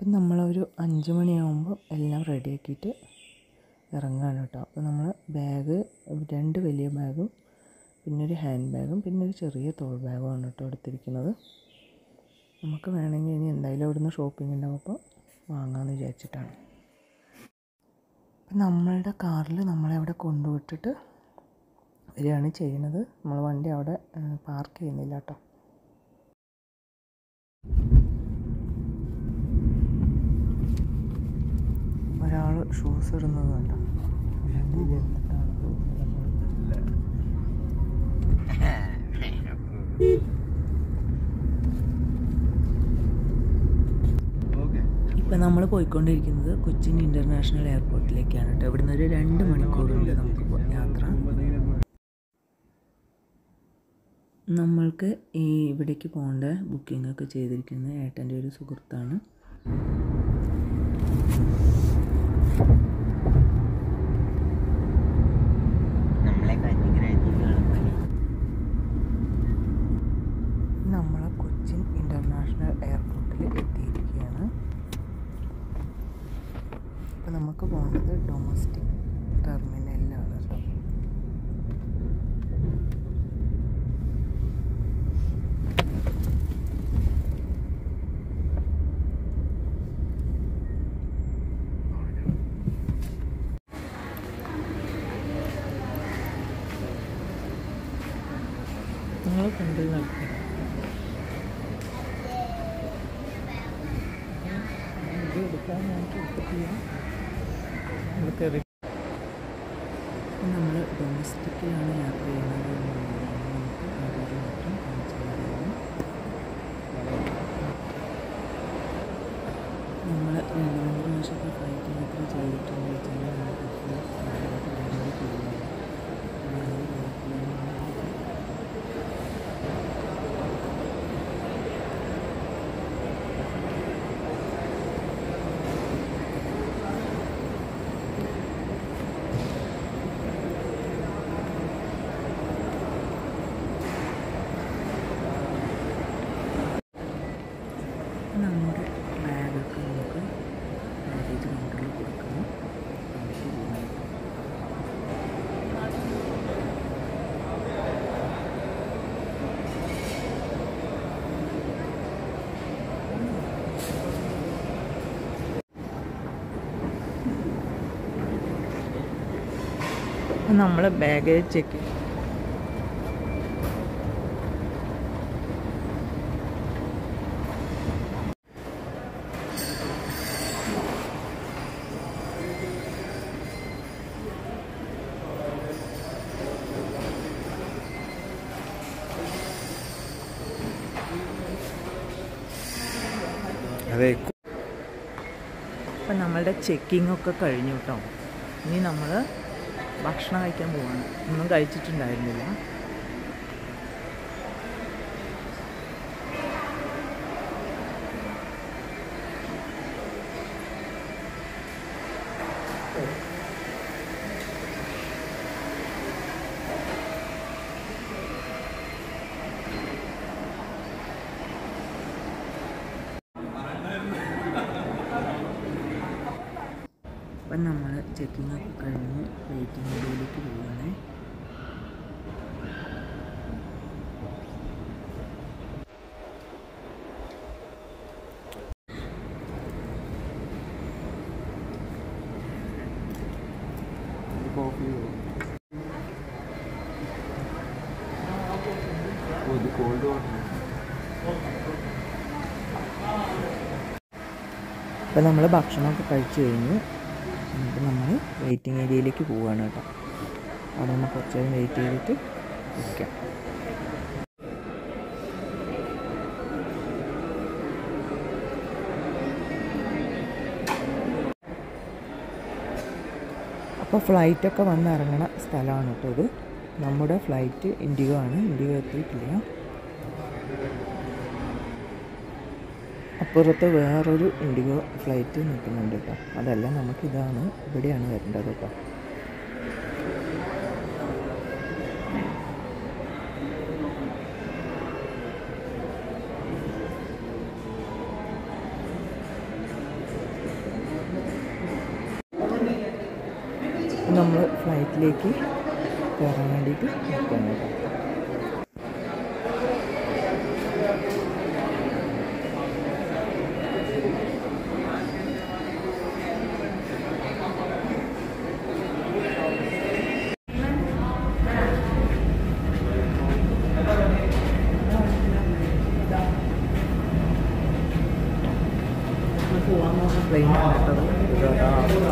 അപ്പം നമ്മളൊരു അഞ്ച് മണിയാകുമ്പോൾ എല്ലാം റെഡിയാക്കിയിട്ട് ഇറങ്ങുകയാണ് കേട്ടോ അപ്പോൾ നമ്മൾ ബാഗ് രണ്ട് വലിയ ബാഗും പിന്നെ ഒരു ഹാൻഡ് ബാഗും പിന്നെ ഒരു ചെറിയ തോൾ ബാഗുമാണ് കേട്ടോ എടുത്തിരിക്കുന്നത് നമുക്ക് വേണമെങ്കിൽ ഇനി എന്തായാലും അവിടുന്ന് ഷോപ്പിംഗ് ഉണ്ടാവും അപ്പോൾ വാങ്ങാമെന്ന് വിചാരിച്ചിട്ടാണ് അപ്പം നമ്മളുടെ കാറിൽ നമ്മളെ അവിടെ കൊണ്ടുവിട്ടിട്ട് വരികയാണ് ചെയ്യുന്നത് നമ്മൾ വണ്ടി അവിടെ പാർക്ക് ചെയ്യുന്നില്ല കേട്ടോ ഒരാൾ ഷൂസ് ഇടുന്നത് കണ്ടോ അല്ലെങ്കിൽ എന്നിട്ടാണ് ഷൂസ് ഇടുന്നത് ഇപ്പം നമ്മൾ പോയിക്കൊണ്ടിരിക്കുന്നത് കൊച്ചിൻ ഇൻ്റർനാഷണൽ എയർപോർട്ടിലേക്കാണ് കേട്ടോ ഇവിടുന്ന് ഒരു രണ്ട് മണിക്കൂറുണ്ട് നമുക്ക് പോ- യാത്ര നമ്മൾക്ക് ഈ ഇവിടേക്ക് പോകേണ്ട ബുക്കിംഗ് ഒക്കെ ചെയ്തിരിക്കുന്നത് ഏട്ടൻ്റെ ഒരു സുഹൃത്താണ് നമ്മളെ കന്യകരാജ്യങ്ങളും പണി നമ്മൾ കൊച്ചിൻ ഇൻ്റർനാഷണൽ എയർപോർട്ടിൽ എത്തിയിരിക്കുകയാണ് അപ്പോൾ നമുക്ക് പോകേണ്ടത് ഡൊമസ്റ്റിക് ടെർമിനലിലാണ് കേട്ടോ നിങ്ങൾ കണ്ടു നോക്കി ഇത് എടുക്കാൻ ഞാൻ എടുത്തിട്ടില്ല നമ്മൾ കയറി നമ്മൾ ഡൊമസ്റ്റിക്കിലാണ് യാത്ര ചെയ്യുന്നത് എന്നുള്ളതാണ് നമുക്ക് അതൊരു മാത്രം കാണിച്ചു തരുന്നത് നമ്മൾ രണ്ട് മൂന്ന് പ്രാവശ്യമൊക്കെ ഫ്ലൈറ്റ് യാത്ര ചെയ്തിട്ടുണ്ടെന്ന് വെച്ചാൽ നമുക്ക് ഭയങ്കര കൂടുതലാണ് നമ്മുടെ ബാഗൊക്കെ നമുക്ക് ബാഗേജ് കൗണ്ടറിൽ കൊടുക്കണം നമുക്ക് പോകാം. നമ്മൾ ബാഗേജ് ചെക്ക് അതെ അപ്പം നമ്മളുടെ ചെക്കിംഗ് ഒക്കെ കഴിഞ്ഞു കേട്ടോ ഇനി നമ്മൾ ഭക്ഷണം കഴിക്കാൻ പോവാണ് ഒന്നും കഴിച്ചിട്ടുണ്ടായിരുന്നില്ല അപ്പം നമ്മൾ ചെക്കിംഗ് ഒക്കെ കഴിഞ്ഞ് വെയിറ്റിംഗ് ഏരിയയിലേക്ക് പോവുകയാണേ കോഫി ഇത് കോൾഡ് വാട്ടർ അപ്പം നമ്മൾ ഭക്ഷണമൊക്കെ കഴിച്ചു കഴിഞ്ഞു എന്നിട്ട് നമ്മൾ വെയിറ്റിംഗ് ഏരിയയിലേക്ക് പോവുകയാണ് കേട്ടോ അവിടെ നമ്മൾ കുറച്ച് നേരം വെയിറ്റ് ചെയ്തിട്ട് ഇരിക്കാം അപ്പോൾ ഫ്ലൈറ്റൊക്കെ വന്ന് ഇറങ്ങണ സ്ഥലമാണ് കേട്ടോ ഇത് നമ്മുടെ ഫ്ലൈറ്റ് ഇൻഡിഗോ ആണ് ഇൻഡിഗോ എത്തിയിട്ടില്ല അപ്പുറത്ത് വേറൊരു ഇൻഡിഗോ ഫ്ലൈറ്റ് നിൽക്കുന്നുണ്ട് കേട്ടോ അതല്ല നമുക്കിതാണ് ഇവിടെയാണ് വരേണ്ടത് കേട്ടോ നമ്മൾ ഫ്ലൈറ്റിലേക്ക് കയറാൻ വേണ്ടിയിട്ട് നിൽക്കുകയാണ് കേട്ടോ പോകാൻ പോകുന്ന ട്രെയിനാണ് കേട്ടത്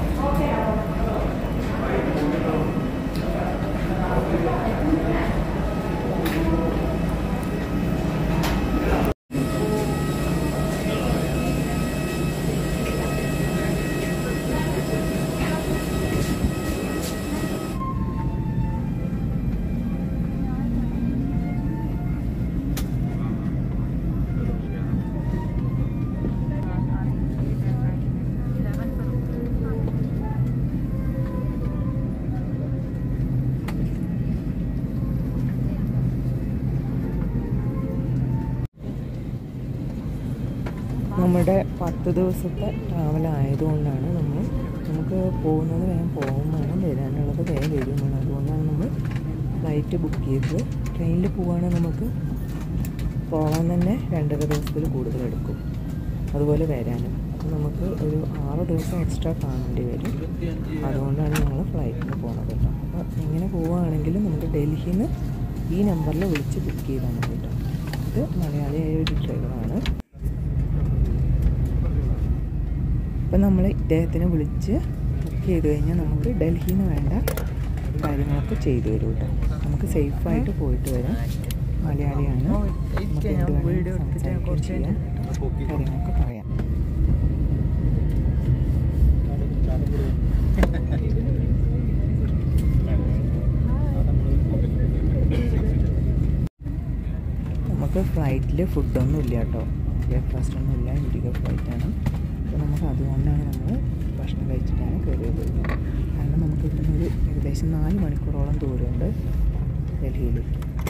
നമ്മുടെ പത്ത് ദിവസത്തെ ട്രാവൽ ആയതുകൊണ്ടാണ് നമ്മൾ നമുക്ക് പോകുന്നത് വേഗം പോകും വേണം വരാനുള്ളത് വേഗം വരും വേണം അതുകൊണ്ടാണ് നമ്മൾ ഫ്ലൈറ്റ് ബുക്ക് ചെയ്തത് ട്രെയിനിൽ പോവുകയാണെങ്കിൽ നമുക്ക് പോകാൻ തന്നെ രണ്ടര ദിവസത്തിൽ കൂടുതൽ എടുക്കും അതുപോലെ വരാനും അപ്പോൾ നമുക്ക് ഒരു ആറ് ദിവസം എക്സ്ട്രാ കാണേണ്ടി വരും അതുകൊണ്ടാണ് ഞങ്ങൾ ഫ്ലൈറ്റിന് പോകുന്നത് കേട്ടോ അപ്പോൾ ഇങ്ങനെ പോവുകയാണെങ്കിൽ നമുക്ക് ഡൽഹിയിൽ നിന്ന് ഈ നമ്പറിൽ വിളിച്ച് ബുക്ക് ചെയ്താൽ മതി കേട്ടോ ഇത് മലയാളിയായ ഒരു ഡ്രൈവറാണ് അപ്പം നമ്മൾ ഇദ്ദേഹത്തിനെ വിളിച്ച് ബുക്ക് ചെയ്ത് കഴിഞ്ഞാൽ നമുക്ക് ഡൽഹിയിൽ നിന്ന് വേണ്ട കാര്യങ്ങളൊക്കെ ചെയ്തു തരും കേട്ടോ നമുക്ക് സേഫായിട്ട് പോയിട്ട് വരാം മലയാളിയാണ് നമുക്ക് എന്ത് വേണമെങ്കിലും സംസാരിക്കുകയും ചെയ്യാം കാര്യങ്ങളൊക്കെ പറയാം നമുക്ക് ഫ്ലൈറ്റിൽ ഫുഡൊന്നും ഇല്ല കേട്ടോ ബ്രേക്ക്ഫാസ്റ്റ് ഒന്നും ഇല്ല ഇൻഡിഗോ ഫ്ലൈറ്റാണ് അപ്പോൾ നമുക്ക് അതുകൊണ്ടാണ് നമ്മൾ ഭക്ഷണം കഴിച്ചിട്ടാണ് കയറിയത് കാരണം നമുക്ക് ഇവിടുന്ന് ഒരു ഏകദേശം നാല് മണിക്കൂറോളം ദൂരമുണ്ട് ഡൽഹിയിലേക്ക്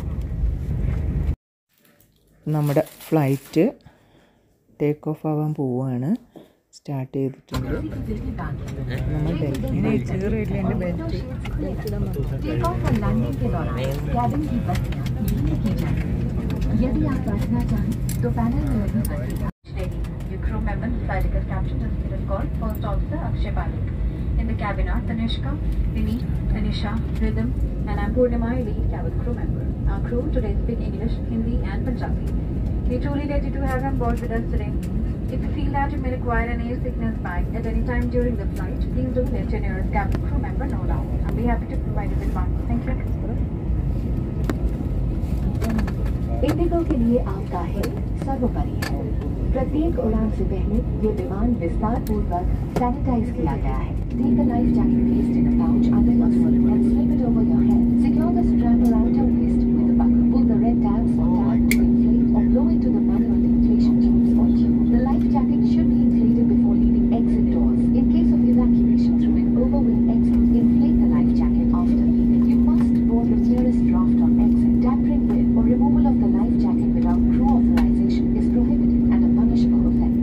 നമ്മുടെ ഫ്ലൈറ്റ് ടേക്ക് ഓഫ് ആവാൻ പോവുകയാണ് സ്റ്റാർട്ട് ചെയ്തിട്ടുണ്ട് നമ്മൾ ഡൽഹിയിൽ टेक ऑफ और लैंडिंग के दौरान कैबिन की बत्तियां धीमी की जाएंगी यदि आप बैठना चाहें तो पैनल में लगी बत्तियां Your crew members, flight ticket captain and secret call, first officer Akshay Panik. In the cabin are Tanishka, Vinny, Tanisha, Rhythm, and I'm Purnima, lead cabin crew member. Our crew today speak English, Hindi, and Punjabi. We truly ready to have you on board with us today. If you feel that you may require an air sickness bag at any time during the flight, please do let your nearest cabin crew member know now. I'll be happy to provide you with one. Thank you. Indigo के लिए आपका हित सर्वोपरि है प्रत्येक उड़ान से पहले ये विमान विस्तार पूर्वक सैनिटाइज किया गया है Take a life jacket placed in a pouch under your seat and slip it over your head. Secure the strap around your waist with a buckle. Pull the red tabs or tab to inflate or blow into the manual inflation tubes or tube. The life jacket should be inflated before leaving exit doors. In case of evacuation through an overwing exit, inflate the life jacket after leaving. You must board the nearest draft on exit. Tampering with or removal of the life jacket without crew authorization is prohibited and a punishable offense.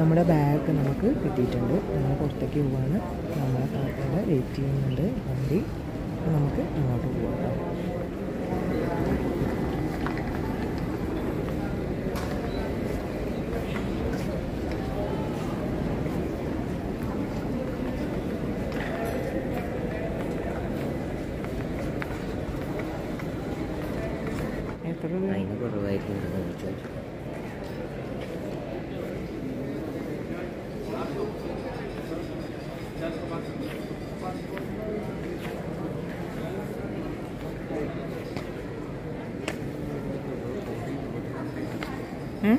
നമ്മുടെ bag നമുക്ക് കിട്ടിയിട്ടുണ്ട് നമ്മൾ പുറത്തേക്ക് പോവാണ് നമ്മളെ കാക്കയുടെ wait ചെയ്യുന്നുണ്ട് വണ്ടി അപ്പോൾ നമുക്ക് അങ്ങോട്ട് പോവാം കേട്ടോ എത്ര രൂപ അതിന് കുറവായിരിക്കും ചോദിച്ചു ഉം?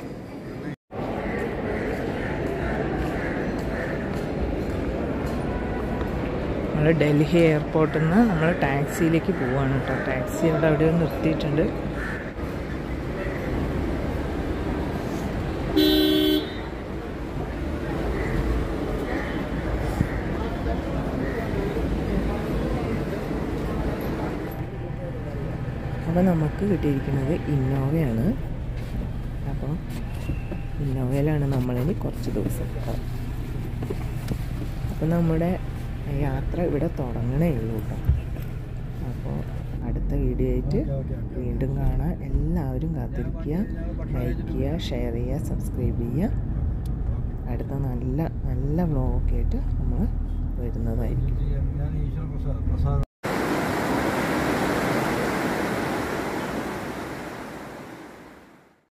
നമ്മൾ ഡൽഹി എയർപോർട്ടിൽ നിന്ന് നമ്മൾ ടാക്സിയിലേക്ക് പോവാണ് കേട്ടോ ടാക്സി അവിടെ അവിടെ നിർത്തിയിട്ടുണ്ട് അപ്പോൾ നമുക്ക് കിട്ടിയിരിക്കുന്നത് ഇന്നോവയാണ് അപ്പോൾ ഇന്നോവയിലാണ് നമ്മളിനി കുറച്ച് ദിവസം അപ്പോൾ നമ്മുടെ യാത്ര ഇവിടെ തുടങ്ങണേ ഉള്ളൂ കേട്ടോ അപ്പോൾ അടുത്ത വീഡിയോ ആയിട്ട് വീണ്ടും കാണാം എല്ലാവരും കാത്തിരിക്കുക ലൈക്ക് ചെയ്യുക ഷെയർ ചെയ്യുക സബ്സ്ക്രൈബ് ചെയ്യുക അടുത്ത നല്ല നല്ല വ്ലോഗൊക്കെ ആയിട്ട് നമ്മൾ വരുന്നതായിരിക്കും ഞാൻ ഈശ്വര പ്രസാദ് പ്രസാദ്